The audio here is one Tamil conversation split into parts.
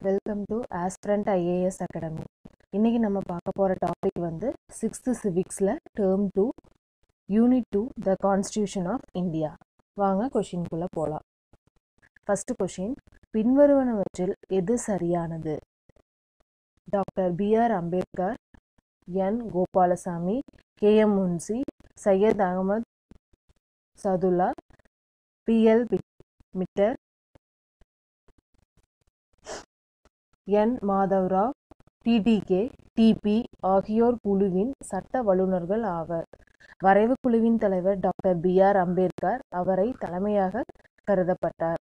welcome to aspirant IAS academy இன்றைக்கி நம்ம பார்க்க போகிற டாபிக் வந்து சிக்ஸ்த்து சிவிக்ஸில் term two unit two the constitution of India வாங்க கொஷின்குள்ளே போகலாம் ஃபஸ்ட்டு கொஷின் பின்வருவனவற்றில் எது சரியானது doctor BR Ambedkar N Gopalaswami K M Munshi Syed Ahmed Saadullah BL Mitter N Madhavrao TTK DP ஆகியோர் குழுவின் சட்ட வல்லுநர்கள் ஆவர் வரைவு குழுவின் தலைவர் டாக்டர் பி ஆர் அம்பேத்கர் அவரை தலைமையாக கருதப்பட்டார்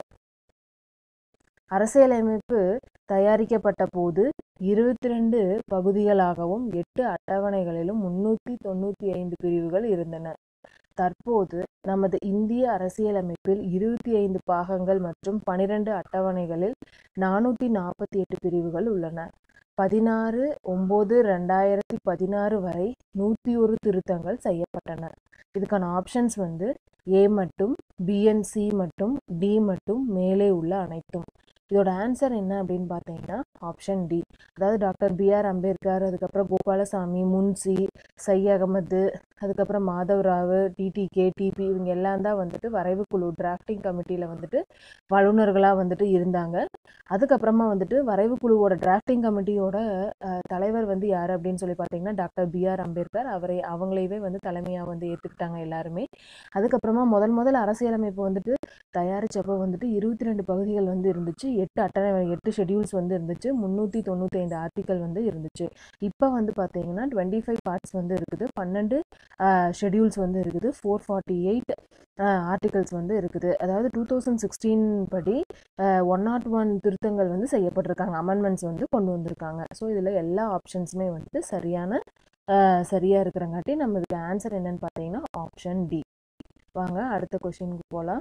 அரசியலமைப்பு தயாரிக்கப்பட்ட போது இருபத்தி ரெண்டு பகுதிகளாகவும் எட்டு அட்டவணைகளிலும் முன்னூற்றி தொண்ணூற்றி ஐந்து பிரிவுகள் இருந்தன தற்போது நமது இந்திய அரசியலமைப்பில் இருபத்தி ஐந்து பாகங்கள் மற்றும் பனிரெண்டு அட்டவணைகளில் நானூற்றி நாற்பத்தி எட்டு பிரிவுகள் உள்ளன பதினாறு ஒம்பது ரெண்டாயிரத்தி பதினாறு வரை நூற்றி ஒரு திருத்தங்கள் செய்யப்பட்டன இதுக்கான ஆப்ஷன்ஸ் வந்து ஏ மட்டும் பிஎன்சி மற்றும் டி மட்டும் மேலே உள்ள அனைத்தும் இதோட ஆன்சர் என்ன அப்படின்னு பார்த்தீங்கன்னா ஆப்ஷன் டி அதாவது டாக்டர் பிஆர் அம்பேத்கர் அதுக்கப்புறம் கோபாலசாமி முன்சி சை அகமது அதுக்கப்புறம் மாதவராவ் டிடிகே டிபி இவங்க எல்லாம் தான் வந்துட்டு வரைவு குழு டிராஃப்டிங் கமிட்டியில் வந்துட்டு வல்லுநர்களாக வந்துட்டு இருந்தாங்க அதுக்கப்புறமா வந்துட்டு வரைவு குழுவோட டிராஃப்டிங் கமிட்டியோட தலைவர் வந்து யார் அப்படின்னு சொல்லி பார்த்தீங்கன்னா டாக்டர் பிஆர் அம்பேத்கர் அவரை அவங்களையவே வந்து தலைமையாக வந்து ஏற்றுக்கிட்டாங்க எல்லாருமே அதுக்கப்புறமா முதல் முதல் அரசியலமைப்பு வந்துட்டு தயாரித்தப்போ வந்துட்டு இருபத்தி ரெண்டு பகுதிகள் வந்து இருந்துச்சு எட்டு அட்டனை எட்டு ஷெடியூல்ஸ் வந்து இருந்துச்சு முந்நூற்றி தொண்ணூற்றி ஐந்து ஆர்டிக்கல் வந்து இருந்துச்சு இப்போ வந்து பார்த்தீங்கன்னா டுவெண்ட்டி ஃபைவ் பார்ட்ஸ் வந்து இருக்குது பன்னெண்டு ஷெடியூல்ஸ் வந்து இருக்குது ஃபோர் ஃபார்ட்டி எயிட் ஆர்டிகல்ஸ் வந்து இருக்குது அதாவது டூ தௌசண்ட் சிக்ஸ்டீன் படி ஒன் நாட் ஒன் திருத்தங்கள் வந்து செய்யப்பட்டிருக்காங்க அமெண்ட்மெண்ட்ஸ் வந்து கொண்டு வந்திருக்காங்க ஸோ இதில் எல்லா ஆப்ஷன்ஸுமே வந்துட்டு சரியான சரியாக இருக்கிறங்காட்டி நம்ம இதுக்கு ஆன்சர் என்னன்னு பார்த்தீங்கன்னா ஆப்ஷன் டி வாங்க அடுத்த கொஷினுக்கு போகலாம்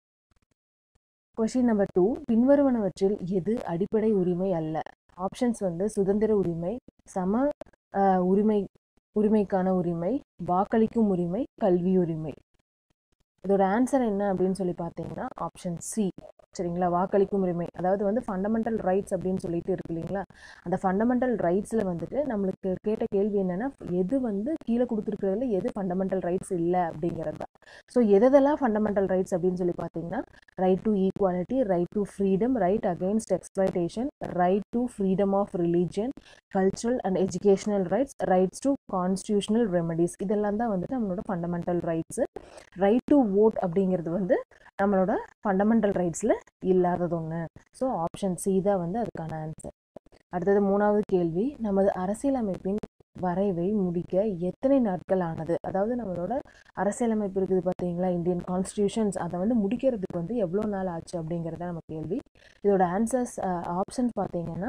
கொஷின் நம்பர் டூ பின்வருவனவற்றில் எது அடிப்படை உரிமை அல்ல ஆப்ஷன்ஸ் வந்து சுதந்திர உரிமை சம உரிமை உரிமைக்கான உரிமை வாக்களிக்கும் உரிமை கல்வி உரிமை இதோட ஆன்சர் என்ன அப்படின்னு சொல்லி பார்த்தீங்கன்னா ஆப்ஷன் சி சரிங்களா வாக்களிக்கும் உரிமை அதாவது வந்து ஃபண்டமெண்டல் ரைட்ஸ் அப்படின்னு சொல்லிட்டு இருக்கு இல்லைங்களா அந்த ஃபண்டமெண்டல் ரைட்ஸில் வந்துட்டு நம்மளுக்கு கேட்ட கேள்வி என்னென்னா எது வந்து கீழே கொடுத்துருக்கிறதுல எது ஃபண்டமெண்டல் ரைட்ஸ் இல்லை அப்படிங்கிறது தான் ஸோ எதெல்லாம் ஃபண்டமெண்டல் ரைட்ஸ் அப்படின்னு சொல்லி பார்த்தீங்கன்னா right to equality right to freedom right against exploitation right to freedom of religion cultural and educational rights rights to constitutional remedies இதெல்லாம் தான் வந்துட்டு நம்மளோட fundamental rights right to vote அப்படிங்கிறது வந்து நம்மளோட ஃபண்டமெண்டல் ரைட்ஸில் இல்லாதது ஒன்று ஸோ ஆப்ஷன் சி தான் வந்து அதுக்கான ஆன்சர் அடுத்தது மூணாவது கேள்வி நமது அரசியலமைப்பின் வரைவை முடிக்க எத்தனை நாட்கள் ஆனது அதாவது நம்மளோட அரசியலமைப்பு இருக்குது பார்த்தீங்களா இந்தியன் கான்ஸ்டியூஷன்ஸ் அதை வந்து முடிக்கிறதுக்கு வந்து எவ்வளோ நாள் ஆச்சு அப்படிங்கிறத நம்ம கேள்வி இதோட ஆன்சர்ஸ் ஆப்ஷன்ஸ் பார்த்தீங்கன்னா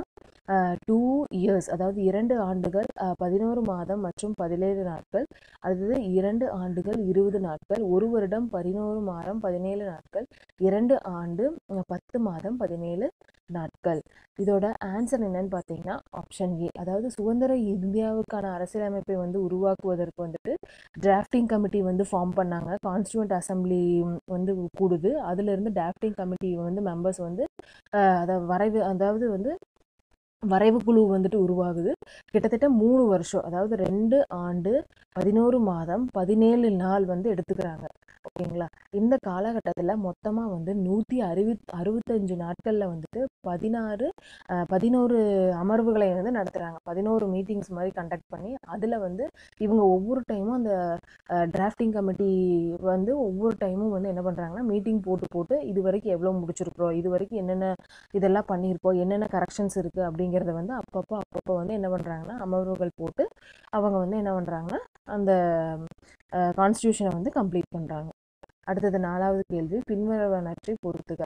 டூ இயர்ஸ் அதாவது இரண்டு ஆண்டுகள் பதினோரு மாதம் மற்றும் பதினேழு நாட்கள் அடுத்தது இரண்டு ஆண்டுகள் இருபது நாட்கள் ஒரு வருடம் பதினோரு மாதம் பதினேழு நாட்கள் இரண்டு ஆண்டு பத்து மாதம் பதினேழு நாட்கள் இதோட ஆன்சர் என்னன்னு பார்த்தீங்கன்னா ஆப்ஷன் ஏ அதாவது சுதந்திர இந்தியாவுக்கான அரசியலமைப்பை வந்து உருவாக்குவதற்கு வந்துட்டு டிராஃப்டிங் கமிட்டி வந்து ஃபார்ம் பண்ணாங்க கான்ஸ்டியூண்ட் அசம்பிளி வந்து கூடுது அதுலேருந்து டிராஃப்டிங் கமிட்டி வந்து மெம்பர்ஸ் வந்து அதை வரைவு அதாவது வந்து வரைவு குழு வந்துட்டு உருவாகுது கிட்டத்தட்ட மூணு வருஷம் அதாவது ரெண்டு ஆண்டு பதினோரு மாதம் பதினேழு நாள் வந்து எடுத்துக்கிறாங்க ஓகேங்களா இந்த காலகட்டத்தில் மொத்தமாக வந்து நூற்றி அறுபத் அறுபத்தஞ்சு நாட்களில் வந்துட்டு பதினாறு பதினோரு அமர்வுகளை வந்து நடத்துகிறாங்க பதினோரு மீட்டிங்ஸ் மாதிரி கண்டக்ட் பண்ணி அதில் வந்து இவங்க ஒவ்வொரு டைமும் அந்த டிராஃப்டிங் கமிட்டி வந்து ஒவ்வொரு டைமும் வந்து என்ன பண்ணுறாங்கன்னா மீட்டிங் போட்டு போட்டு இது வரைக்கும் எவ்வளோ முடிச்சிருக்கிறோம் இது வரைக்கும் என்னென்ன இதெல்லாம் பண்ணியிருக்கோம் என்னென்ன கரெக்ஷன்ஸ் இருக்குது அப்படிங்கிறத வந்து அப்பப்போ அப்பப்போ வந்து என்ன பண்ணுறாங்கன்னா அமர்வுகள் போட்டு அவங்க வந்து என்ன பண்ணுறாங்கன்னா அந்த கான்ஸ்டியூஷனை வந்து கம்ப்ளீட் பண்ணுறாங்க அடுத்தது நாலாவது கேள்வி பின்வருவனற்றை பொறுத்துக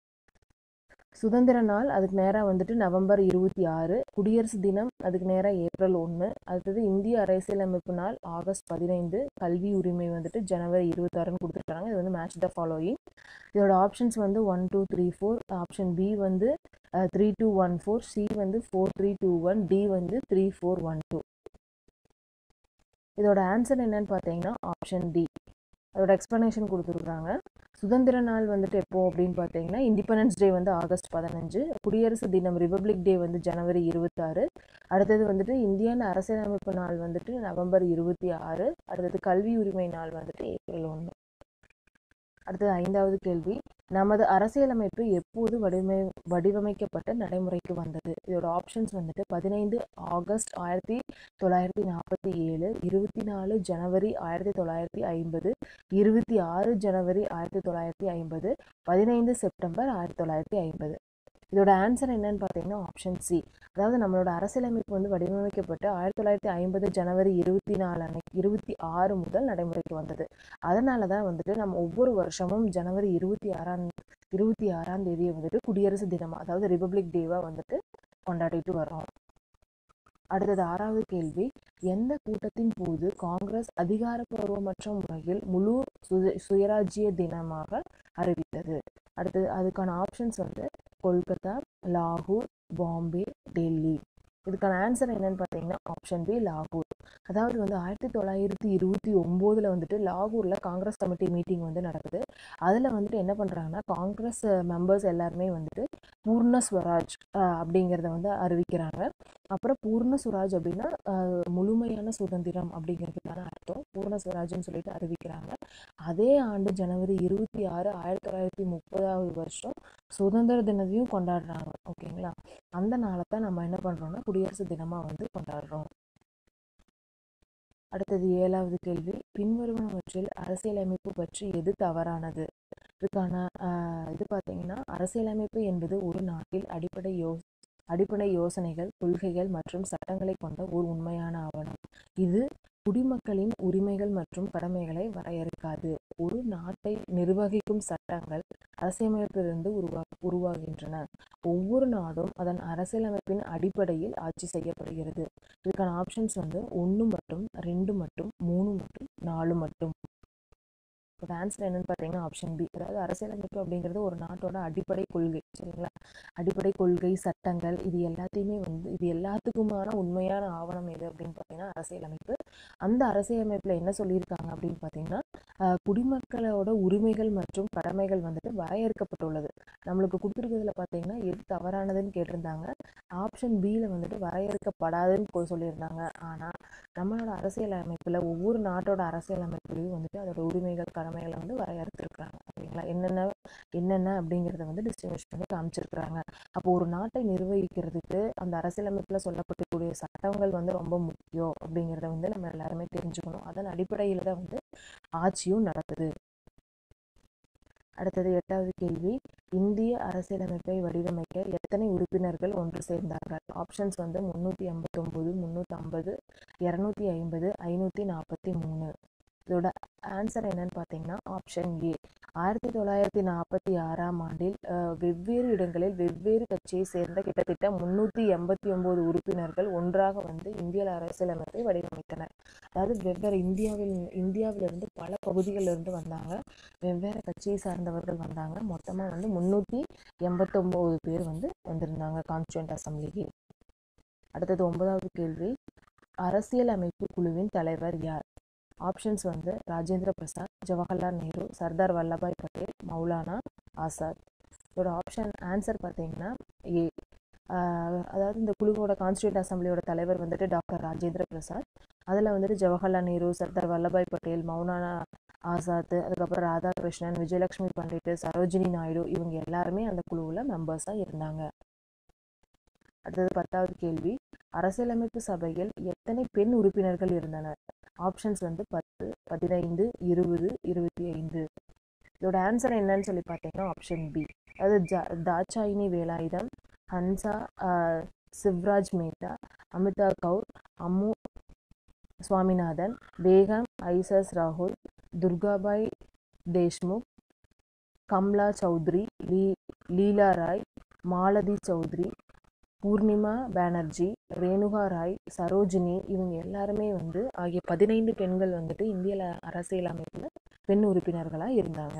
சுதந்திர நாள் அதுக்கு நேராக வந்துட்டு நவம்பர் இருபத்தி ஆறு குடியரசு தினம் அதுக்கு நேராக ஏப்ரல் ஒன்று அடுத்தது இந்திய அரசியலமைப்பு நாள் ஆகஸ்ட் பதினைந்து கல்வி உரிமை வந்துட்டு ஜனவரி இருபத்தாறுன்னு கொடுத்துருக்காங்க இது வந்து மேட்ச் த ஃபாலோயிங் இதோட ஆப்ஷன்ஸ் வந்து one two three four option B வந்து three two one four C வந்து four three two one D வந்து த்ரீ ஃபோர் ஒன் டூ இதோட ஆன்சர் என்னன்னு பார்த்தீங்கன்னா ஆப்ஷன் டி அதோட எக்ஸ்ப்ளனேஷன் கொடுத்துருக்குறாங்க சுதந்திர நாள் வந்துட்டு எப்போ அப்படின்னு பார்த்தீங்கன்னா இண்டிபெண்டன்ஸ் டே வந்து ஆகஸ்ட் பதினஞ்சு குடியரசு தினம் ரிபப்ளிக் டே வந்து ஜனவரி இருபத்தாறு அடுத்தது வந்துட்டு இந்தியன் அரசியலமைப்பு நாள் வந்துட்டு நவம்பர் இருபத்தி ஆறு அடுத்தது கல்வி உரிமை நாள் வந்துட்டு ஏப்ரல் ஒன்று அடுத்தது ஐந்தாவது கேள்வி நமது அரசியலமைப்பு எப்போது வடிவமை வடிவமைக்கப்பட்ட நடைமுறைக்கு வந்தது இதோட ஆப்ஷன்ஸ் வந்துட்டு பதினைந்து ஆகஸ்ட் ஆயிரத்தி தொள்ளாயிரத்தி நாற்பத்தி ஏழு இருபத்தி நாலு ஜனவரி ஆயிரத்தி தொள்ளாயிரத்தி ஐம்பது இருபத்தி ஆறு ஜனவரி ஆயிரத்தி தொள்ளாயிரத்தி ஐம்பது பதினைந்து செப்டம்பர் ஆயிரத்தி தொள்ளாயிரத்தி ஐம்பது இதோட ஆன்சர் என்னன்னு பார்த்தீங்கன்னா ஆப்ஷன் சி அதாவது நம்மளோட அரசியலமைப்பு வந்து வடிவமைக்கப்பட்டு ஆயிரத்தி தொள்ளாயிரத்தி ஐம்பது ஜனவரி இருபத்தி நாலு அன்னைக்கு இருபத்தி ஆறு முதல் நடைமுறைக்கு வந்தது அதனால தான் வந்துட்டு நம்ம ஒவ்வொரு வருஷமும் ஜனவரி இருபத்தி ஆறாம் இருபத்தி ஆறாம் தேதியை வந்துட்டு குடியரசு தினமாக அதாவது ரிபப்ளிக் டேவாக வந்துட்டு கொண்டாடிட்டு வரோம் அடுத்தது ஆறாவது கேள்வி எந்த கூட்டத்தின் போது காங்கிரஸ் அதிகாரப்பூர்வமற்ற முறையில் முழு சுய சுயராஜ்ய தினமாக அறிவித்தது அடுத்தது அதுக்கான ஆப்ஷன்ஸ் வந்து கொல்கத்தா லாகூர் பாம்பே டெல்லி இதுக்கான ஆன்சர் என்னன்னு பார்த்தீங்கன்னா ஆப்ஷன் பி லாகூர் அதாவது வந்து ஆயிரத்தி தொள்ளாயிரத்தி இருபத்தி ஒம்போதில் வந்துட்டு லாகூரில் காங்கிரஸ் கமிட்டி மீட்டிங் வந்து நடக்குது அதில் வந்துட்டு என்ன பண்ணுறாங்கன்னா காங்கிரஸ் மெம்பர்ஸ் எல்லாருமே வந்துட்டு பூர்ண ஸ்வராஜ் அப்படிங்கிறத வந்து அறிவிக்கிறாங்க அப்புறம் பூர்ண சுராஜ் அப்படின்னா முழுமையான சுதந்திரம் அப்படிங்கிறதுக்கான அர்த்தம் பூர்ண சுவராஜ்னு சொல்லிட்டு அறிவிக்கிறாங்க அதே ஆண்டு ஜனவரி இருபத்தி ஆறு ஆயிரத்தி தொள்ளாயிரத்தி முப்பதாவது வருஷம் சுதந்திர தினத்தையும் கொண்டாடுறாங்க ஓகேங்களா அந்த நாளை தான் நம்ம என்ன பண்ணுறோம்னா குடியரசு தினமாக வந்து கொண்டாடுறோம் அடுத்தது ஏழாவது கேள்வி பின்வருவனவற்றில் அரசியலமைப்பு பற்றி எது தவறானது இதுக்கான இது பார்த்தீங்கன்னா அரசியலமைப்பு என்பது ஒரு நாட்டில் அடிப்படை யோ அடிப்படை யோசனைகள் கொள்கைகள் மற்றும் சட்டங்களை கொண்ட ஒரு உண்மையான ஆவணம் இது குடிமக்களின் உரிமைகள் மற்றும் கடமைகளை வரையறுக்காது ஒரு நாட்டை நிர்வகிக்கும் சட்டங்கள் அரசியலமைப்பிலிருந்து உருவா உருவாகின்றன ஒவ்வொரு நாடும் அதன் அரசியலமைப்பின் அடிப்படையில் ஆட்சி செய்யப்படுகிறது இதுக்கான ஆப்ஷன்ஸ் வந்து ஒன்று மட்டும் ரெண்டு மட்டும் மூணு மட்டும் நாலு மட்டும் இப்போ ஆன்சர் என்னன்னு பார்த்தீங்கன்னா ஆப்ஷன் பி அதாவது அரசியலமைப்பு அப்படிங்கிறது ஒரு நாட்டோட அடிப்படை கொள்கை சரிங்களா அடிப்படை கொள்கை சட்டங்கள் இது எல்லாத்தையுமே வந்து இது எல்லாத்துக்குமான உண்மையான ஆவணம் எது அப்படின்னு பார்த்தீங்கன்னா அரசியலமைப்பு அந்த அரசியலமைப்பில் என்ன சொல்லியிருக்காங்க அப்படின்னு பார்த்தீங்கன்னா குடிமக்களோட உரிமைகள் மற்றும் கடமைகள் வந்துட்டு வரையறுக்கப்பட்டுள்ளது நம்மளுக்கு கொடுத்துருக்கிறதுல பார்த்தீங்கன்னா எது தவறானதுன்னு கேட்டிருந்தாங்க ஆப்ஷன் பியில் வந்துட்டு வரையறுக்கப்படாதுன்னு சொல்லியிருந்தாங்க ஆனால் நம்மளோட அரசியலமைப்பில் ஒவ்வொரு நாட்டோட அரசியலமைப்புலையும் வந்துட்டு அதோட உரிமைகள் கடமைகளை வந்து வரையறுத்துருக்குறாங்க ஓகேங்களா என்னென்ன என்னென்ன அப்படிங்கிறத வந்து டிஸ்டிங்விஷ் பண்ணி காமிச்சிருக்கிறாங்க அப்போ ஒரு நாட்டை நிர்வகிக்கிறதுக்கு அந்த அரசியலமைப்பில் சொல்லப்படக்கூடிய சட்டங்கள் வந்து ரொம்ப முக்கியம் அப்படிங்கிறத வந்து நம்ம எல்லாருமே தெரிஞ்சுக்கணும் அதன் அடிப்படையில் தான் வந்து ஆட்சியும் நடக்குது அடுத்தது எட்டாவது கேள்வி இந்திய அரசியலமைப்பை வடிவமைக்க எத்தனை உறுப்பினர்கள் ஒன்று சேர்ந்தார்கள் ஆப்ஷன்ஸ் வந்து முந்நூற்றி ஐம்பத்தொம்போது முந்நூற்றி ஐம்பது இரநூத்தி ஐம்பது ஐநூற்றி நாற்பத்தி மூணு இதோட ஆன்சர் என்னன்னு பார்த்தீங்கன்னா ஆப்ஷன் ஏ ஆயிரத்தி தொள்ளாயிரத்தி நாற்பத்தி ஆறாம் ஆண்டில் வெவ்வேறு இடங்களில் வெவ்வேறு கட்சியை சேர்ந்த கிட்டத்தட்ட முன்னூற்றி எண்பத்தி ஒம்பது உறுப்பினர்கள் ஒன்றாக வந்து இந்திய அரசியலமைப்பை வடிவமைத்தனர் அதாவது வெவ்வேறு இந்தியாவில் இந்தியாவிலிருந்து பல பகுதிகளிலிருந்து வந்தாங்க வெவ்வேறு கட்சியை சார்ந்தவர்கள் வந்தாங்க மொத்தமாக வந்து முந்நூற்றி எண்பத்தொம்போது பேர் வந்து வந்திருந்தாங்க கான்ஸ்டியூண்ட் அசம்பிளிக்கு அடுத்தது ஒன்பதாவது கேள்வி அரசியலமைப்பு குழுவின் தலைவர் யார் ஆப்ஷன்ஸ் வந்து ராஜேந்திர பிரசாத் ஜவஹர்லால் நேரு சர்தார் வல்லபாய் பட்டேல் மௌலானா ஆசாத் இதோட ஆப்ஷன் ஆன்சர் பார்த்தீங்கன்னா ஏ அதாவது இந்த குழுவோட கான்ஸ்டியூண்ட் அசம்பிளியோட தலைவர் வந்துட்டு டாக்டர் ராஜேந்திர பிரசாத் அதில் வந்துட்டு ஜவஹர்லால் நேரு சர்தார் வல்லபாய் பட்டேல் மௌலானா ஆசாத் அதுக்கப்புறம் ராதாகிருஷ்ணன் விஜயலட்சுமி பண்டிட் சரோஜினி நாயுடு இவங்க எல்லாருமே அந்த குழுவில் மெம்பர்ஸாக இருந்தாங்க அடுத்தது பத்தாவது கேள்வி அரசியலமைப்பு சபையில் எத்தனை பெண் உறுப்பினர்கள் இருந்தனர் ஆப்ஷன்ஸ் வந்து பத்து பதினைந்து இருபது இருபத்தி ஐந்து இதோட ஆன்சர் என்னன்னு சொல்லி பார்த்தீங்கன்னா ஆப்ஷன் பி அதாவது ஜா தாட்சாயினி வேலாயுதம் ஹன்சா சிவ்ராஜ் மேத்தா அமிதா கவுர் அம்மு சுவாமிநாதன் பேகம் ஐசஸ் ராகுல் துர்காபாய் தேஷ்முக் கம்லா சௌத்ரி லீ லீலா ராய் மாலதி சௌத்ரி பூர்ணிமா பானர்ஜி ரேணுகா ராய் சரோஜினி இவங்க எல்லாருமே வந்து ஆகிய பதினைந்து பெண்கள் வந்துட்டு இந்திய அரசியலமைப்பில் பெண் உறுப்பினர்களாக இருந்தாங்க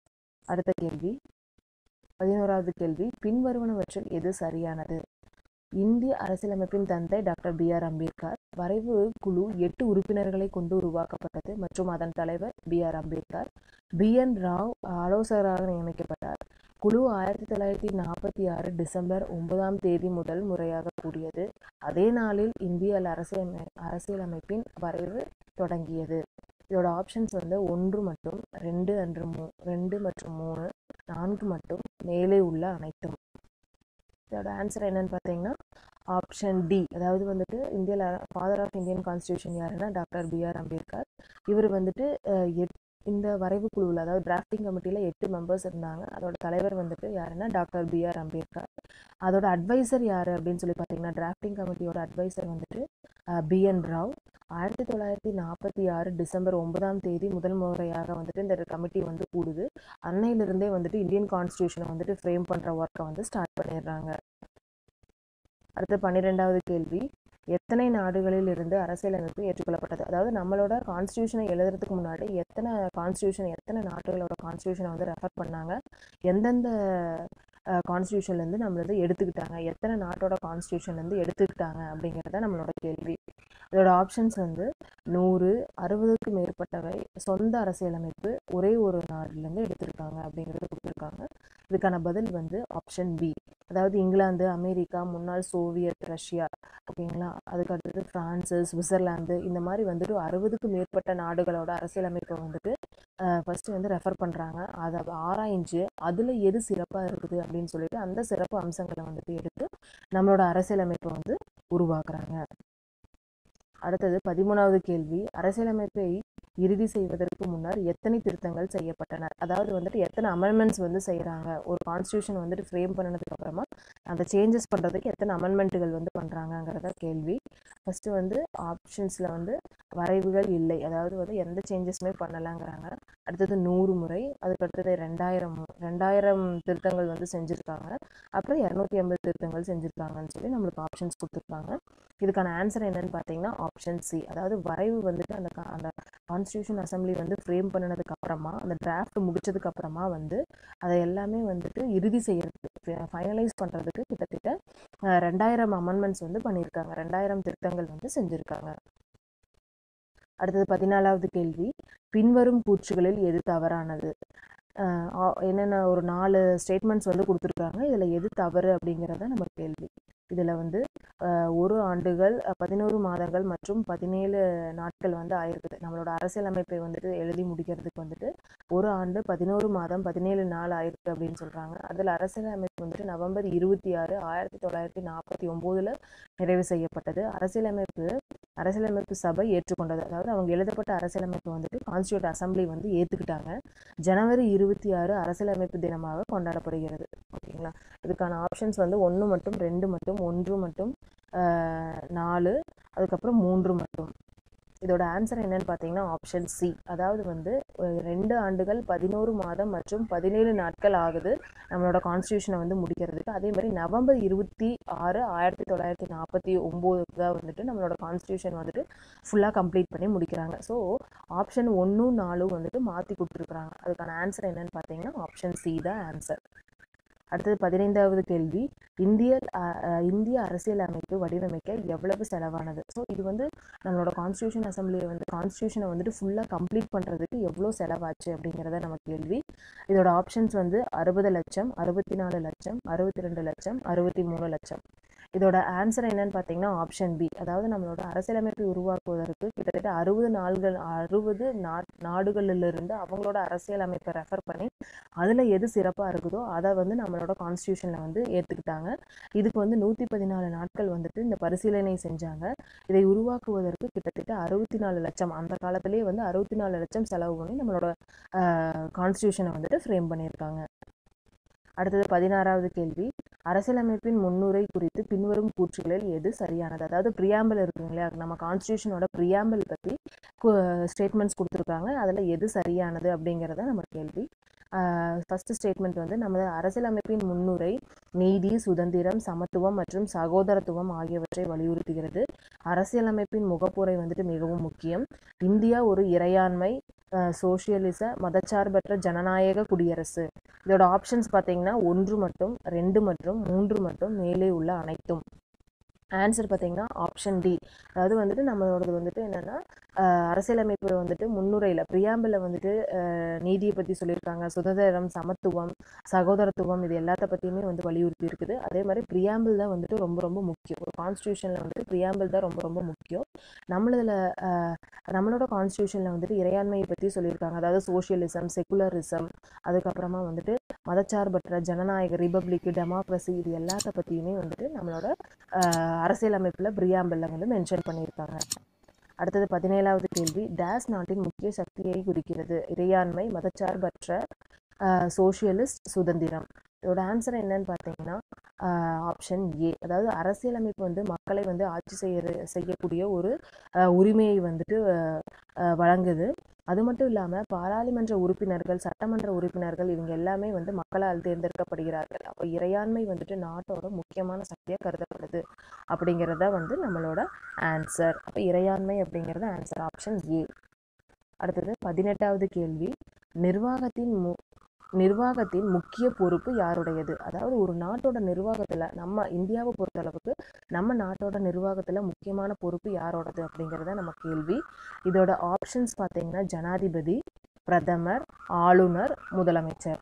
அடுத்த கேள்வி பதினோராவது கேள்வி பின்வருவனவற்றில் எது சரியானது இந்திய அரசியலமைப்பின் தந்தை டாக்டர் பி ஆர் அம்பேத்கர் வரைவு குழு எட்டு உறுப்பினர்களை கொண்டு உருவாக்கப்பட்டது மற்றும் அதன் தலைவர் B R Ambedkar B N Rao ஆலோசகராக நியமிக்கப்பட்டார் குழு ஆயிரத்தி தொள்ளாயிரத்தி நாற்பத்தி ஆறு டிசம்பர் ஒன்பதாம் தேதி முதல் முறையாக கூடியது அதே நாளில் இந்திய அரசியலமை அரசியலமைப்பின் வரைவு தொடங்கியது இதோட ஆப்ஷன்ஸ் வந்து ஒன்று மற்றும் ரெண்டு அன்று மூ ரெண்டு மற்றும் மூணு நான்கு மட்டும் மேலே உள்ள அனைத்தும் இதோட ஆன்சர் என்னன்னு பார்த்தீங்கன்னா ஆப்ஷன் டி அதாவது வந்துட்டு இந்தியாவில் ஃபாதர் ஆஃப் இந்தியன் கான்ஸ்டியூஷன் யாருன்னா டாக்டர் பி ஆர் அம்பேத்கர் இவர் வந்துட்டு அஹ், எட் இந்த வரைவு குழுவில் அதாவது டிராஃப்டிங் கமிட்டியில் எட்டு மெம்பர்ஸ் இருந்தாங்க அதோட தலைவர் வந்துட்டு யாருன்னா டாக்டர் பி ஆர் அம்பேத்கர் அதோட அட்வைசர் யார் அப்படின்னு சொல்லி பார்த்தீங்கன்னா டிராஃப்டிங் கமிட்டியோட அட்வைசர் வந்துட்டு பி என் ராவ் ஆயிரத்தி தொள்ளாயிரத்தி நாற்பத்தி ஆறு டிசம்பர் ஒன்பதாம் தேதி முதல் முறையாக வந்துட்டு இந்த கமிட்டி வந்து கூடுது அன்னையிலிருந்தே வந்துட்டு இந்தியன் கான்ஸ்டியூஷனை வந்துட்டு ஃப்ரேம் பண்ணுற ஒர்க்கை வந்து ஸ்டார்ட் பண்ணிடுறாங்க அடுத்து பன்னிரெண்டாவது கேள்வி எத்தனை நாடுகளில் இருந்து அரசியலமைப்பு ஏற்றுக்கொள்ளப்பட்டது அதாவது நம்மளோட கான்ஸ்டியூஷனை எழுதுறதுக்கு முன்னாடி எத்தனை கான்ஸ்டியூஷன் எத்தனை நாடுகளோட கான்ஸ்டியூஷனை வந்து ரெஃபர் பண்ணாங்க எந்தெந்த கான்ஸ்டியூஷன்லேருந்து நம்மளது எடுத்துக்கிட்டாங்க எத்தனை நாட்டோட கான்ஸ்டியூஷன்லேருந்து எடுத்துக்கிட்டாங்க அப்படிங்கிறத நம்மளோட கேள்வி இதோட ஆப்ஷன்ஸ் வந்து நூறு அறுபதுக்கு மேற்பட்டவை சொந்த அரசியலமைப்பு ஒரே ஒரு நாடுலேருந்து எடுத்திருக்காங்க அப்படிங்கிறத கொடுத்துருக்காங்க இதுக்கான பதில் வந்து ஆப்ஷன் பி அதாவது இங்கிலாந்து அமெரிக்கா முன்னாள் சோவியத் ரஷ்யா ஓகேங்களா அதுக்கு அடுத்தது ஃப்ரான்ஸு சுவிட்சர்லாந்து இந்த மாதிரி வந்துட்டு அறுபதுக்கு மேற்பட்ட நாடுகளோட அரசியலமைப்பை வந்துட்டு ஃபஸ்ட்டு வந்து ரெஃபர் பண்ணுறாங்க அதை ஆராய்ஞ்சு அதில் எது சிறப்பாக இருக்குது அப்படின்னு சொல்லிட்டு அந்த சிறப்பு அம்சங்களை வந்துட்டு எடுத்து நம்மளோட அரசியலமைப்பை வந்து உருவாக்குறாங்க அடுத்தது பதிமூணாவது கேள்வி அரசியலமைப்பை இறுதி செய்வதற்கு முன்னர் எத்தனை திருத்தங்கள் செய்யப்பட்டன அதாவது வந்துட்டு எத்தனை அமெண்ட்மெண்ட்ஸ் வந்து செய்கிறாங்க ஒரு கான்ஸ்டியூஷன் வந்துட்டு ஃப்ரேம் பண்ணதுக்கு அப்புறமா அதை சேஞ்சஸ் பண்ணுறதுக்கு எத்தனை அமெண்ட்மெண்ட்டுகள் வந்து பண்ணுறாங்கங்கிறத கேள்வி ஃபஸ்ட்டு வந்து ஆப்ஷன்ஸில் வந்து வரைவுகள் இல்லை அதாவது வந்து எந்த சேஞ்சஸுமே பண்ணலைங்கிறாங்க அடுத்தது நூறு முறை அதுக்கு அடுத்தது ரெண்டாயிரம் மு- ரெண்டாயிரம் திருத்தங்கள் வந்து செஞ்சுருக்காங்க அப்புறம் இரநூத்தி ஐம்பது திருத்தங்கள் செஞ்சுருக்காங்கன்னு சொல்லி நம்மளுக்கு ஆப்ஷன்ஸ் கொடுத்துருக்காங்க இதுக்கான ஆன்சர் என்னன்னு பார்த்தீங்கன்னா ஆப்ஷன் சி அதாவது வரைவு வந்துட்டு அந்த கா- அந்த கான்ஸ்டியூஷன் அசம்பிளி வந்து ஃப்ரேம் பண்ணினதுக்கு அப்புறமா அந்த டிராஃப்ட் முடிச்சதுக்கு அப்புறமா வந்து அதை எல்லாமே வந்துட்டு இறுதி செய்யறதுக்கு ஃபைனலைஸ் பண்ணுறதுக்கு கிட்டத்தட்ட அஹ், ரெண்டாயிரம் அமெண்ட்மெண்ட்ஸ் வந்து பண்ணியிருக்காங்க ரெண்டாயிரம் திருத்தங்கள் வந்து செஞ்சுருக்காங்க அடுத்தது பதினாலாவது கேள்வி பின்வரும் கூற்றுகளில் எது தவறானது அஹ் ஆ- என்னென்ன ஒரு நாலு ஸ்டேட்மெண்ட்ஸ் வந்து கொடுத்துருக்காங்க இதில் எது தவறு அப்படிங்கிறத நம்ம கேள்வி இதில் வந்து அஹ், ஒரு ஆண்டுகள் அஹ், பதினோரு மாதங்கள் மற்றும் பதினேழு நாட்கள் வந்து ஆயிருக்குது நம்மளோட அரசியலமைப்பை வந்துட்டு எழுதி முடிக்கிறதுக்கு வந்துட்டு ஒரு ஆண்டு பதினோரு மாதம் பதினேழு நாள் ஆயிருக்கு அப்படின்னு சொல்கிறாங்க அதில் அரசியலமைப்பு வந்துட்டு நவம்பர் இருபத்தி ஆறு ஆயிரத்தி தொள்ளாயிரத்தி நாற்பத்தி ஒம்போதில் நிறைவு செய்யப்பட்டது அரசியலமைப்பு அரசியலமைப்பு சபை ஏற்றுக்கொண்டது அதாவது அவங்க எழுதப்பட்ட அரசியலமைப்பு வந்துட்டு கான்ஸ்டியூட் அசம்பிளி வந்து ஏற்றுக்கிட்டாங்க ஜனவரி இருபத்தி ஆறு அரசியலமைப்பு தினமாக கொண்டாடப்படுகிறது ஓகேங்களா இதுக்கான ஆப்ஷன்ஸ் வந்து ஒன்று மட்டும் ரெண்டு மட்டும் ஒன்று மட்டும் ஆஹ், நாலு அதுக்கப்புறம் மூன்று மட்டும் இதோட ஆன்சர் என்னன்னு பார்த்தீங்கன்னா ஆப்ஷன் சி அதாவது வந்து அஹ், ரெண்டு ஆண்டுகள் பதினோரு மாதம் மற்றும் பதினேழு நாட்கள் ஆகுது நம்மளோட கான்ஸ்டியூஷனை வந்து முடிக்கிறதுக்கு அதே மாதிரி நவம்பர் இருபத்தி ஆறு ஆயிரத்தி தொள்ளாயிரத்தி நாற்பத்தி ஒம்பது தான் வந்துட்டு நம்மளோட கான்ஸ்டியூஷன் வந்துட்டு ஃபுல்லாக கம்ப்ளீட் பண்ணி முடிக்கிறாங்க ஸோ ஆப்ஷன் ஒன்றும் நாலும் வந்துட்டு மாற்றி கொடுத்துருக்குறாங்க அதுக்கான ஆன்சர் என்னன்னு பார்த்தீங்கன்னா ஆப்ஷன் சி தான் ஆன்சர் அடுத்தது பதினைந்தாவது கேள்வி இந்திய அஹ், அஹ், இந்திய அரசியல் அமைப்பு வடிவமைக்க எவ்வளவு செலவானது ஸோ இது வந்து நம்மளோட கான்ஸ்டியூஷன் அசம்பிளியை வந்து கான்ஸ்டியூஷனை வந்துட்டு ஃபுல்லாக கம்ப்ளீட் பண்ணுறதுக்கு எவ்வளோ செலவாச்சு அப்படிங்கிறத நம்ம கேள்வி இதோட ஆப்ஷன்ஸ் வந்து அறுபது லட்சம் அறுபத்தி நாலு லட்சம் அறுபத்தி ரெண்டு லட்சம் அறுபத்தி மூணு லட்சம் இதோட ஆன்சர் என்னன்னு பார்த்தீங்கன்னா ஆப்ஷன் பி அதாவது நம்மளோட அரசியலமைப்பை உருவாக்குவதற்கு கிட்டத்தட்ட அறுபது நாள்கள் அறுபது நா நாடுகளிலிருந்து அவங்களோட அரசியலமைப்பை ரெஃபர் பண்ணி அதில் எது சிறப்பாக இருக்குதோ அதை வந்து நம்மளோட கான்ஸ்டியூஷனில் வந்து ஏற்றுக்கிட்டாங்க இதுக்கு வந்து நூற்றி பதினாலு நாட்கள் வந்துட்டு இந்த பரிசீலனை செஞ்சாங்க இதை உருவாக்குவதற்கு கிட்டத்தட்ட அறுபத்தி நாலு லட்சம் அந்த காலத்திலேயே வந்து அறுபத்தி நாலு லட்சம் செலவு பண்ணி நம்மளோட கான்ஸ்டியூஷனை வந்துட்டு ஃப்ரேம் பண்ணியிருக்காங்க அடுத்தது பதினாறாவது கேள்வி அரசியலமைப்பின் முன்னுரை குறித்து பின்வரும் கூற்றுகளில் எது சரியானது அதாவது ப்ரியாம்பிள் இருக்குங்க இல்லையா நம்ம கான்ஸ்டியூஷனோட ப்ரியாம்பிள் பற்றி ஸ்டேட்மெண்ட்ஸ் கொடுத்துருக்காங்க அதில் எது சரியானது அப்படிங்கிறத நம்ம கேள்வி ஃபஸ்ட்டு ஸ்டேட்மெண்ட் வந்து நமது அரசியலமைப்பின் முன்னுரை நீதி சுதந்திரம் சமத்துவம் மற்றும் சகோதரத்துவம் ஆகியவற்றை வலியுறுத்துகிறது அரசியலமைப்பின் முகப்புரை வந்துட்டு மிகவும் முக்கியம் இந்தியா ஒரு இறையாண்மை அஹ், சோசியலிச மதச்சார்பற்ற ஜனநாயக குடியரசு இதோட ஆப்ஷன்ஸ் பார்த்தீங்கன்னா ஒன்று மட்டும் ரெண்டு மற்றும் மூன்று மட்டும் மேலே உள்ள அனைத்தும் ஆன்சர் பார்த்தீங்கன்னா ஆப்ஷன் டி அதாவது வந்துட்டு நம்மளோடது வந்துட்டு என்னென்னா அரசியலமைப்பு வந்துட்டு முன்னுரையில் ப்ரியாம்பிளில் வந்துட்டு அஹ், நீதியை பற்றி சொல்லியிருக்காங்க சுதந்திரம் சமத்துவம் சகோதரத்துவம் இது எல்லாத்த பற்றியுமே வந்து வலியுறுத்தி இருக்குது அதே மாதிரி ப்ரியாம்பிள் தான் வந்துட்டு ரொம்ப ரொம்ப முக்கியம் ஒரு கான்ஸ்டியூஷனில் வந்துட்டு ப்ரியாம்பிள் தான் ரொம்ப ரொம்ப முக்கியம் நம்மளதில் நம்மளோட கான்ஸ்டியூஷனில் வந்துட்டு இறையாண்மையை பற்றி சொல்லியிருக்காங்க அதாவது சோஷியலிசம் செக்குலரிசம் அதுக்கப்புறமா வந்துட்டு மதச்சார்பற்ற ஜனநாயக ரிபப்ளிக் டெமோக்ரஸி இது எல்லாத்த பற்றியுமே வந்துட்டு நம்மளோட அஹ், அரசியலமைப்பில் பிரியாம்பிளில் வந்து மென்ஷன் பண்ணியிருக்காங்க அடுத்தது பதினேழாவது கேள்வி டேஸ் நாட்டின் முக்கிய சக்தியை குறிக்கிறது இறையாண்மை மதச்சார்பற்ற சோஷியலிஸ்ட் சுதந்திரம் இதோட ஆன்சர் என்னன்னு பார்த்தீங்கன்னா ஆப்ஷன் ஏ அதாவது அரசியலமைப்பு வந்து மக்களை வந்து ஆட்சி செய்ய செய்யக்கூடிய ஒரு அஹ், உரிமையை வந்துட்டு அஹ், அஹ், வழங்குது அது மட்டும் இல்லாமல் பாராளுமன்ற உறுப்பினர்கள் சட்டமன்ற உறுப்பினர்கள் இவங்க எல்லாமே வந்து மக்களால் தேர்ந்தெடுக்கப்படுகிறார்கள் அப்போ இறையாண்மை வந்துட்டு நாட்டோட முக்கியமான சக்தியாக கருதப்படுது அப்படிங்கிறத வந்து நம்மளோட ஆன்சர் அப்போ இறையாண்மை அப்படிங்கிறது ஆன்சர் ஆப்ஷன் ஏ அடுத்தது பதினெட்டாவது கேள்வி நிர்வாகத்தின் மு நிர்வாகத்தின் முக்கிய பொறுப்பு யாருடையது அதாவது ஒரு நாட்டோட நிர்வாகத்தில் நம்ம இந்தியாவை பொறுத்தளவுக்கு நம்ம நாட்டோட நிர்வாகத்தில் முக்கியமான பொறுப்பு யாரோடது அப்படிங்கிறத நம்ம கேள்வி இதோட ஆப்ஷன்ஸ் பார்த்தீங்கன்னா ஜனாதிபதி பிரதமர் ஆளுநர் முதலமைச்சர்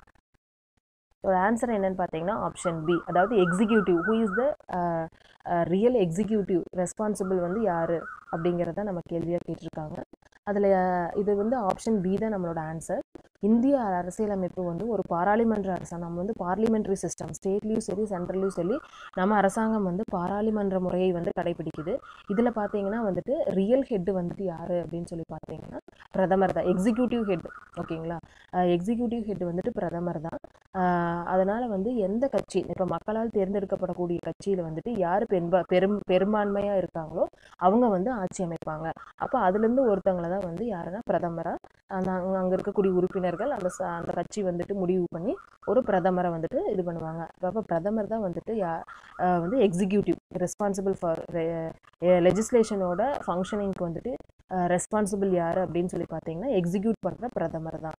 ஒரு ஆன்சர் என்னன்னு பார்த்தீங்கன்னா ஆப்ஷன் பி அதாவது executive who is the real executive responsible வந்து யார் அப்படிங்கிறத நம்ம கேள்வியாக கேட்டிருக்காங்க அதில் இது வந்து ஆப்ஷன் பி தான் நம்மளோட ஆன்சர் இந்திய அரசியலமைப்பு வந்து ஒரு பாராளுமன்ற அரசாங்கம் நம்ம வந்து பார்லிமெண்ட்ரி சிஸ்டம் ஸ்டேட்லேயும் சரி சென்ட்ரல்லையும் சரி நம்ம அரசாங்கம் வந்து பாராளுமன்ற முறையை வந்து கடைபிடிக்குது இதில் பார்த்தீங்கன்னா வந்துட்டு ரியல் ஹெட் வந்துட்டு யார் அப்படின்னு சொல்லி பார்த்தீங்கன்னா பிரதமர் தான் எக்ஸிக்யூட்டிவ் ஹெட் ஓகேங்களா எக்ஸிக்யூட்டிவ் ஹெட் வந்துட்டு பிரதமர் தான் அதனால் வந்து எந்த கட்சி இப்போ மக்களால் தேர்ந்தெடுக்கப்படக்கூடிய கட்சியில் வந்துட்டு யார் பெரும்பா பெரும் பெரும்பான்மையாக இருக்காங்களோ அவங்க வந்து ஆட்சி அமைப்பாங்க அப்போ அதுலேருந்து ஒருத்தவங்கள தான் வந்து யாருன்னா பிரதமராக அந்த அங்கே அங்கே இருக்கக்கூடிய உறுப்பினர்கள் அந்த ச- அந்த கட்சி வந்துட்டு முடிவு பண்ணி ஒரு பிரதமரை வந்துட்டு இது பண்ணுவாங்க அப்போ பிரதமர் தான் வந்துட்டு யா அஹ் வந்து எக்ஸிக்யூட்டிவ் ரெஸ்பான்சிபிள் ஃபார் லெஜிஸ்லேஷனோட ஃபங்க்ஷனிங்க்கு வந்துட்டு ரெஸ்பான்சிபிள் யார் அப்படின்னு சொல்லி பார்த்தீங்கன்னா எக்ஸிக்யூட் பண்ணுற பிரதமர் தான்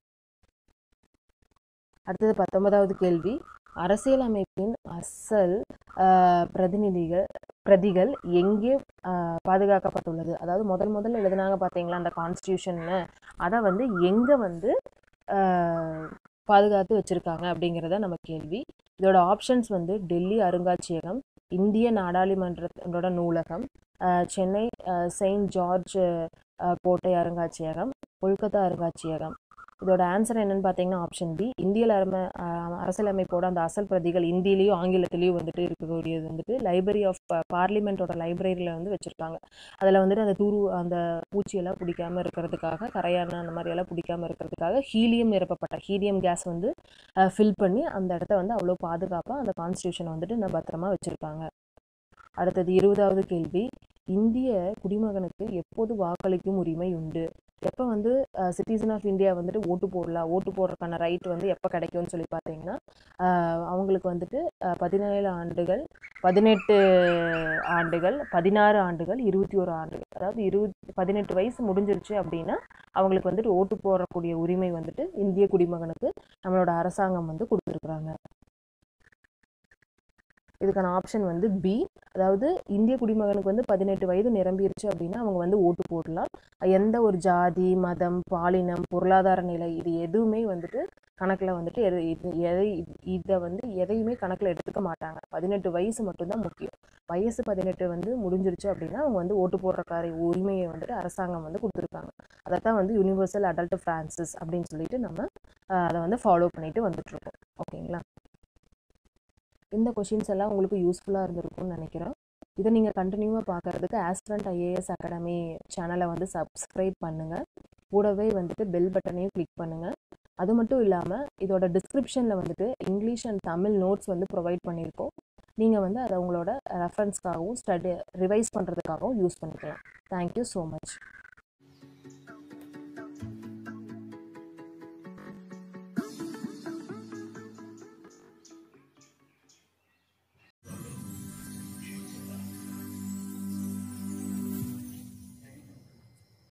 அடுத்தது பத்தொன்பதாவது கேள்வி அரசியலமைப்பின் அசல் அஹ், பிரதிநிதிகள் பிரதிகள் எங்கே அஹ், பாதுகாக்கப்பட்டுள்ளது அதாவது முதல் முதல்ல எழுதுனாங்க பார்த்தீங்களா அந்த கான்ஸ்டியூஷன்னு அதை வந்து எங்கே வந்து அஹ், பாதுகாத்து வச்சுருக்காங்க அப்படிங்கிறத நம்ம கேள்வி இதோட ஆப்ஷன்ஸ் வந்து டெல்லி அருங்காட்சியகம் இந்திய நாடாளுமன்றத்தோட நூலகம் அஹ், சென்னை அஹ், செயின்ட் ஜார்ஜ் அஹ், கோட்டை அருங்காட்சியகம் கொல்கத்தா அருங்காட்சியகம் இதோட ஆன்சர் என்னன்னு பார்த்தீங்கன்னா ஆப்ஷன் பி இந்திய அரம அஹ், அரசியலமைப்போட அந்த அசல் பிரதிகள் இந்தியிலையும் ஆங்கிலத்திலையும் வந்துட்டு இருக்கக்கூடியது வந்துட்டு லைப்ரரி ஆஃப் பார்லிமெண்ட்டோட லைப்ரரியில் வந்து வச்சுருக்காங்க அதில் வந்துட்டு அந்த தூரு அந்த பூச்சியெல்லாம் பிடிக்காம இருக்கிறதுக்காக கரையான் அந்த மாதிரி எல்லாம் பிடிக்காம இருக்கிறதுக்காக ஹீலியம் நிரப்பப்பட்ட ஹீலியம் கேஸ் வந்து ஃபில் பண்ணி அந்த இடத்த வந்து அவ்வளோ பாதுகாப்பாக அந்த கான்ஸ்டியூஷனை வந்துட்டு இன்னும் பத்திரமா வச்சுருக்காங்க அடுத்தது இருபதாவது கேள்வி இந்திய குடிமகனுக்கு எப்போது வாக்களிக்கும் உரிமை உண்டு எப்போ வந்து சிட்டிசன் ஆஃப் இந்தியா வந்துட்டு ஓட்டு போடலாம் ஓட்டு போடுறதுக்கான ரைட் வந்து எப்போ கிடைக்கும்னு சொல்லி பார்த்தீங்கன்னா அஹ், அவங்களுக்கு வந்துட்டு அஹ், பதினேழு ஆண்டுகள் பதினெட்டு ஆண்டுகள் பதினாறு ஆண்டுகள் இருபத்தி ஒரு ஆண்டுகள் அதாவது இருபத்தி பதினெட்டு வயசு முடிஞ்சிருச்சு அப்படின்னா அவங்களுக்கு வந்துட்டு ஓட்டு போடக்கூடிய உரிமை வந்துட்டு இந்திய குடிமகனுக்கு நம்மளோட அரசாங்கம் வந்து கொடுத்துருக்குறாங்க இதுக்கான ஆப்ஷன் வந்து பி அதாவது இந்திய குடிமகனுக்கு வந்து பதினெட்டு வயது நிரம்பிருச்சு அப்படின்னா அவங்க வந்து ஓட்டு போடலாம் எந்த ஒரு ஜாதி மதம் பாலினம் பொருளாதார நிலை இது எதுவுமே வந்துட்டு கணக்கில் வந்துட்டு எது இது எதை இதை வந்து எதையுமே கணக்கில் எடுத்துக்க மாட்டாங்க பதினெட்டு வயசு மட்டும்தான் முக்கியம் வயசு பதினெட்டு வந்து முடிஞ்சிருச்சு அப்படின்னா அவங்க வந்து ஓட்டு போடுற காரிய உரிமையை வந்துட்டு அரசாங்கம் வந்து கொடுத்துருக்காங்க அதைத்தான் வந்து யூனிவர்சல் அடல்ட் ஃப்ரான்சிஸ் அப்படின்னு சொல்லிட்டு நம்ம அஹ், அதை வந்து ஃபாலோ பண்ணிட்டு வந்துட்டு இருக்கோம் ஓகேங்களா இந்த கொஷின்ஸ் எல்லாம் உங்களுக்கு யூஸ்ஃபுல்லாக இருந்திருக்கும்னு நினைக்கிறேன் இதை நீங்கள் கண்டினியூவாக பார்க்குறதுக்கு ஆஸ்பிரண்ட் ஐஏஎஸ் அகாடமி சேனலை வந்து சப்ஸ்கிரைப் பண்ணுங்கள் கூடவே வந்துட்டு பெல் பட்டனையும் கிளிக் பண்ணுங்கள் அது மட்டும் இல்லாமல் இதோட டிஸ்கிரிப்ஷனில் வந்துட்டு இங்கிலீஷ் அண்ட் தமிழ் நோட்ஸ் வந்து ப்ரொவைட் பண்ணியிருக்கோம் நீங்கள் வந்து அதை உங்களோட ரெஃபரன்ஸ்க்காகவும் ஸ்டடி ரிவைஸ் பண்ணுறதுக்காகவும் யூஸ் பண்ணிக்கலாம் தேங்க்யூ ஸோ மச்